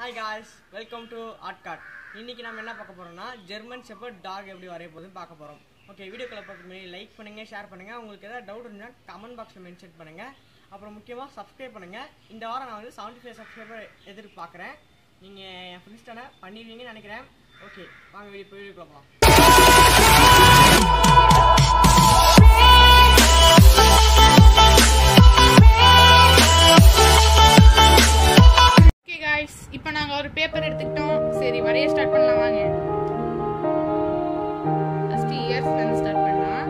Hi guys welcome to Artcart இன்னைக்கு நம்ம என்ன பார்க்க போறோம்னா ஜெர்மன் ஷெப்பர்ட் டாக் எப்படி வரைய போகுதுன்னு பார்க்க போறோம் ஓகே வீடியோக்களை பார்க்க முன்னாடி லைக் பண்ணுங்க ஷேர் பண்ணுங்க உங்களுக்கு ஏதாவது டவுட் இருந்தால் கமெண்ட் பாக்ஸில் மென்ஷன் பண்ணுங்க அப்புறம் முக்கியமாக சப்ஸ்கிரைப் பண்ணுங்க இந்த வாரம் நான் வந்து செவன்ட்டி ஃபைவ் சப்ஸ்கிரைபர் எதிர்பார்க்குறேன் நீங்கள் என் ஃப்ரெண்ட்ஸ்டான பண்ணிடுவீங்கன்னு நினைக்கிறேன் ஓகே வாங்க வீடியோ போய் வீடியோக்குள்ள போகலாம் ஓகே காய்ஸ் இப்போ நாங்க ஒரு பேப்பர் எடுத்துக்கிட்டோம் சரி வரைய ஸ்டார்ட் பண்ணலாம் வாங்க ஃபர்ஸ்ட் இயர்ஸ்ல இருந்து ஸ்டார்ட் பண்ணலாம்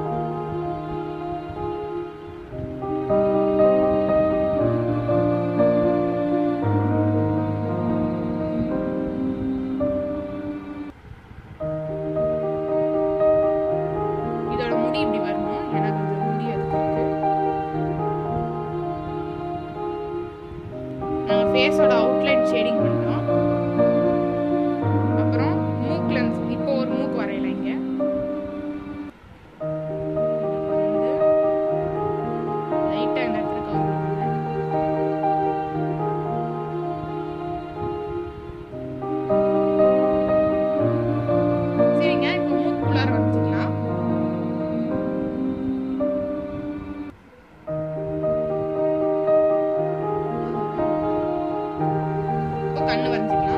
இதோட முடி இப்படி வரணும் ஏன்னா கொஞ்சம் முடி அதுக்கு இருக்கு நாங்கள் ஃபேஸோட அவுட்லைன் ஷேடிங் பண்ணிட்டோம் அப்புறம் மூக்கில் இப்போ ஒரு மூக்கு வரையல இங்க வந்து லைட்டாக இந்த இடத்துல கவர் பண்ணுங்க சரிங்க இப்போ மூக்குள்ளார வச்சுக்கலாம் இப்போ கண்ணு வரைஞ்சிக்கலாம்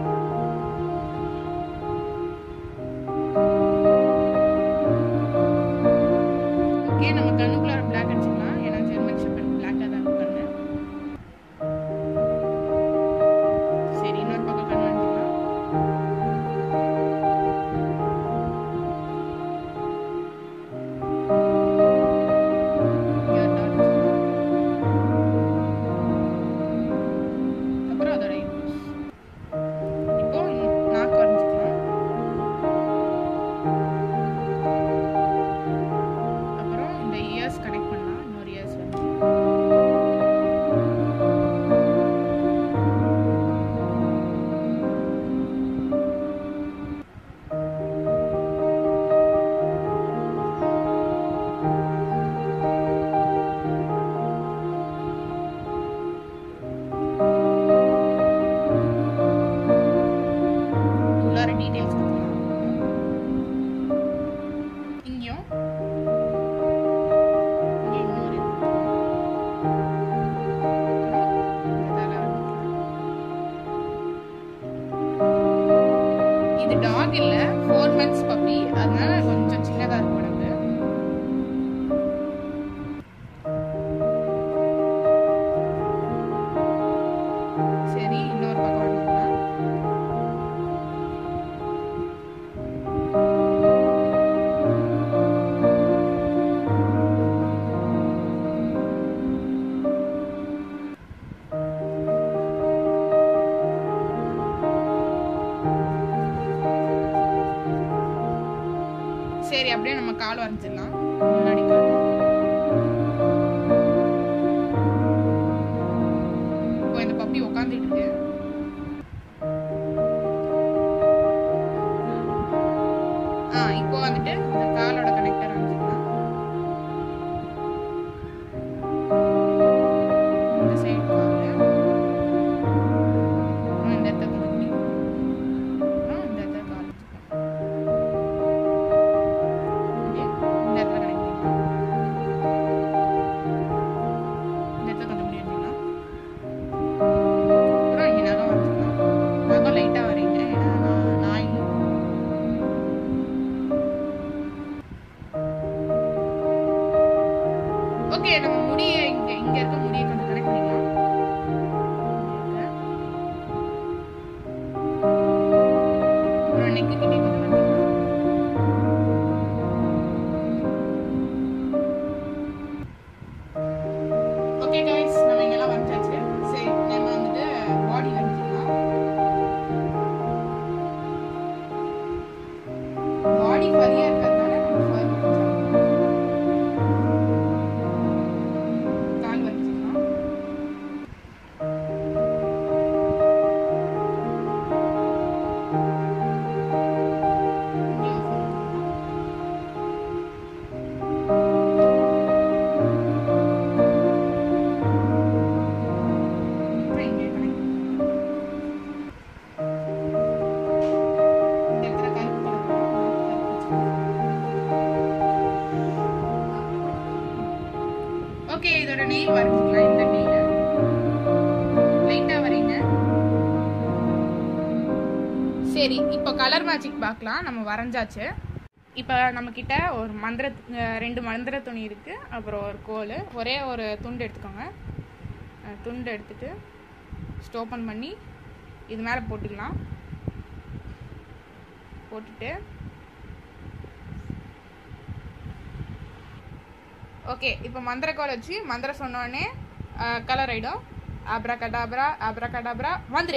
ஓகே நம்ம கண்ணுக்குள்ளார பிளாக் அடிச்சுக்கலாம் ஏன்னா ஜெர்மன் ஷெப்பர்ட் பிளாக்காக தான் இருக்கும் கண்ணு சரி இன்னொரு பக்கம் கண்ணு வரைஞ்சிக்கலாம் இங்க ஒரு dot வச்சுக்கலாம். அப்புறம் அதோட ஐப்ரோஸ் இப்போ நாக்கு வரைஞ்சிக்கலாம் அப்புறம் இந்த இயர்ஸ் கனெக்ட் பண்ணலாம் இன்னொரு இயர்ஸ் வந்து உள்ளார டீடைல்ஸ் கொடுக்கலாம் இங்கேயும் இங்கே இன்னொரு இது அப்புறம் இந்த தலை வரைஞ்சிக்கலாம். இது டாக் இல்ல ஃபோர் மந்த்ஸ் பப்பி அதனால கொஞ்சம் சின்னதா இருக்கும் உடம்பு சரி இன்னொரு பக்கம் வரைஞ்சிக்கலாம் சரி அப்படியே நம்ம கால் வரைஞ்சிடலாம் முன்னாடி கால் இப்போ இந்த பப்பி உட்காந்துட்டு இருக்கு ஆ இப்போ வந்துட்டு இந்த காலோட கனெக்டர் வரைஞ்சிக்கலாம் இந்த சைடு கால் அப்புறம் இந்த இடத்த கொஞ்சம் இப்படி. அப்புறம் இந்த இடத்த கால் வச்சுக்கலாம் Okay, இந்த இடத்துல கனெக்ட் பண்ணிக்கலாம் சரி இப்போ கலர் மேஜிக் பார்க்கலாம் நம்ம வரைஞ்சாச்சு இப்போ நம்மக்கிட்ட ஒரு மந்திர அஹ் ரெண்டு மந்திர துணி இருக்குது அப்புறம் ஒரு கோல் ஒரே ஒரு துண்டு எடுத்துக்கோங்க அஹ் துண்டு எடுத்துட்டு ஸ்டோப்பன் பண்ணி இது மேலே போட்டுக்கலாம் போட்டுட்டு ஓகே இப்போ மந்திர கோல் வச்சு மந்திரம் சொன்னோடனே கலர் ஆயிடும் ஆப்ரா கடாப்ரா ஆப்ரா கடாப்ரா வந்துரு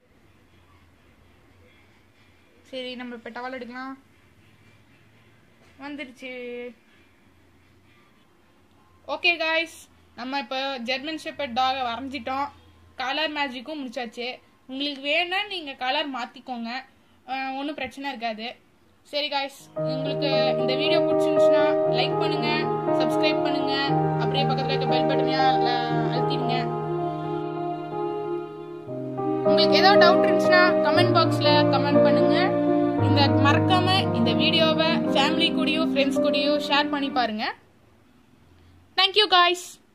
சரி நம்ம இப்போ டவல் எடுக்கலாம் வந்துருச்சு ஓகே காய்ஸ் நம்ம இப்போ ஜெர்மன் ஷெப்பர்ட் டாகை வரைஞ்சிட்டோம் கலர் மேஜிக்கும் முடிச்சாச்சு உங்களுக்கு வேணும்னா நீங்கள் கலர் மாற்றிக்கோங்க ஒன்றும் பிரச்சனை இருக்காது சரி காய்ஸ் உங்களுக்கு இந்த வீடியோ பிடிச்சிருந்துச்சுன்னா லைக் பண்ணுங்க சப்ஸ்கிரைப் பண்ணுங்க அப்படியே பக்கத்தில் இருக்க பெல் பட்டனையா அழுத்திடுங்க உங்களுக்கு ஏதாவது டவுட் இருந்துச்சுன்னா கமெண்ட் பாக்ஸ்ல கமெண்ட் பண்ணுங்க இந்த மறக்காம இந்த வீடியோவை ஃபேமிலி கூடயும் ஃப்ரெண்ட்ஸ் கூடயும் ஷேர் பண்ணி பாருங்க தேங்க்யூ காய்ஸ்